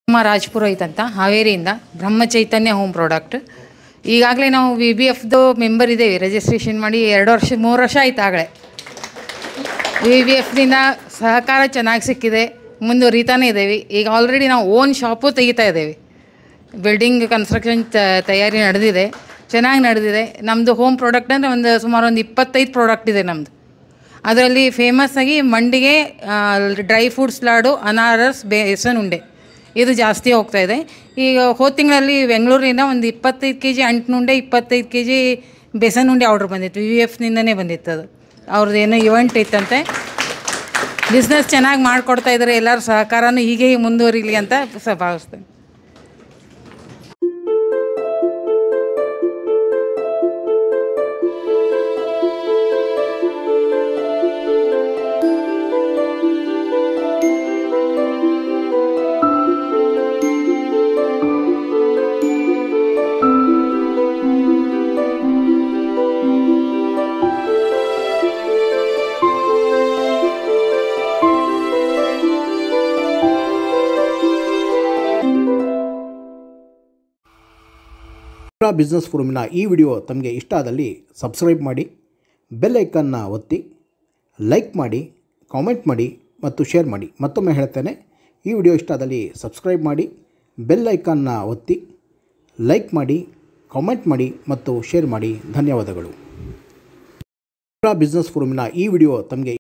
ನಮ್ಮ ರಾಜ್ಪುರೋಹಿತ್ ಅಂತ ಹಾವೇರಿಯಿಂದ ಬ್ರಹ್ಮ ಚೈತನ್ಯ home product ಈಗಾಗಲೇ ನಾವು ವಿ ಬಿ ಎಫ್ದು ಮೆಂಬರ್ ಇದ್ದೇವೆ ರಿಜಿಸ್ಟ್ರೇಷನ್ ಮಾಡಿ ಎರಡು ವರ್ಷ ಮೂರು ವರ್ಷ ಆಯ್ತು ಆಗಲೇ ವಿ ಬಿ ಎಫ್ನಿಂದ ಸಹಕಾರ ಚೆನ್ನಾಗಿ ಸಿಕ್ಕಿದೆ ಮುಂದುವರಿತಾನೆ ಇದ್ದೇವೆ ಈಗ ಆಲ್ರೆಡಿ ನಾವು ಓನ್ ಶಾಪು ತೆಗಿತಾ ಇದ್ದೇವೆ ಬಿಲ್ಡಿಂಗ್ ಕನ್ಸ್ಟ್ರಕ್ಷನ್ ತಯಾರಿ ನಡೆದಿದೆ ಚೆನ್ನಾಗಿ ನಡೆದಿದೆ ನಮ್ಮದು ಹೋಮ್ ಪ್ರಾಡಕ್ಟ್ ಅಂದರೆ ಒಂದು ಸುಮಾರು ಒಂದು ಇಪ್ಪತ್ತೈದು ಪ್ರಾಡಕ್ಟ್ ಇದೆ ನಮ್ಮದು ಅದರಲ್ಲಿ ಫೇಮಸ್ ಆಗಿ ಮಂಡಿಗೆ ಡ್ರೈ ಫ್ರೂಟ್ಸ್ ಲಾಡು ಅನಾರಸ್ ಬೇಸನ್ ಉಂಡೆ ಇದು ಜಾಸ್ತಿ ಹೋಗ್ತಾ ಇದೆ ಈಗ ಹೋದ ತಿಂಗಳಲ್ಲಿ ಬೆಂಗಳೂರಿನಿಂದ ಒಂದು ಇಪ್ಪತ್ತೈದು ಕೆ ಜಿ ಅಂಟ್ನುಂಡೆ ಇಪ್ಪತ್ತೈದು ಕೆ ಜಿ ಬೇಸನ್ ಉಂಡೆ ಆರ್ಡ್ರ್ ಬಂದಿತ್ತು ವಿ ವಿ ಎಫ್ನಿಂದನೇ ಬಂದಿತ್ತು ಅದು ಅವ್ರದ್ದು ಏನೋ ಇವೆಂಟ್ ಇತ್ತಂತೆ ಬಿಸ್ನೆಸ್ ಚೆನ್ನಾಗಿ ಮಾಡಿಕೊಡ್ತಾ ಇದ್ದಾರೆ ಎಲ್ಲರ ಸಹಕಾರನೂ ಹೀಗೆ ಮುಂದುವರಿಲಿ ಅಂತ ಸ ಭಾವಿಸ್ತೇನೆ ಪುರ ಬಿಸ್ನೆಸ್ ಫೋರಮಿನ ಈ ವಿಡಿಯೋ ತಮಗೆ ಇಷ್ಟ ಆದಲ್ಲಿ ಸಬ್ಸ್ಕ್ರೈಬ್ ಮಾಡಿ ಬೆಲ್ ಐಕನ್ನ ಒತ್ತಿ ಲೈಕ್ ಮಾಡಿ ಕಾಮೆಂಟ್ ಮಾಡಿ ಮತ್ತು ಶೇರ್ ಮಾಡಿ ಮತ್ತೊಮ್ಮೆ ಹೇಳ್ತೇನೆ ಈ ವಿಡಿಯೋ ಇಷ್ಟ ಆದಲ್ಲಿ ಸಬ್ಸ್ಕ್ರೈಬ್ ಮಾಡಿ ಬೆಲ್ ಐಕನ್ನ ಒತ್ತಿ ಲೈಕ್ ಮಾಡಿ ಕಾಮೆಂಟ್ ಮಾಡಿ ಮತ್ತು ಶೇರ್ ಮಾಡಿ ಧನ್ಯವಾದಗಳು ಪುರ ಬಿಸ್ನೆಸ್ ಫೋರಮಿನ ಈ ವಿಡಿಯೋ ತಮಗೆ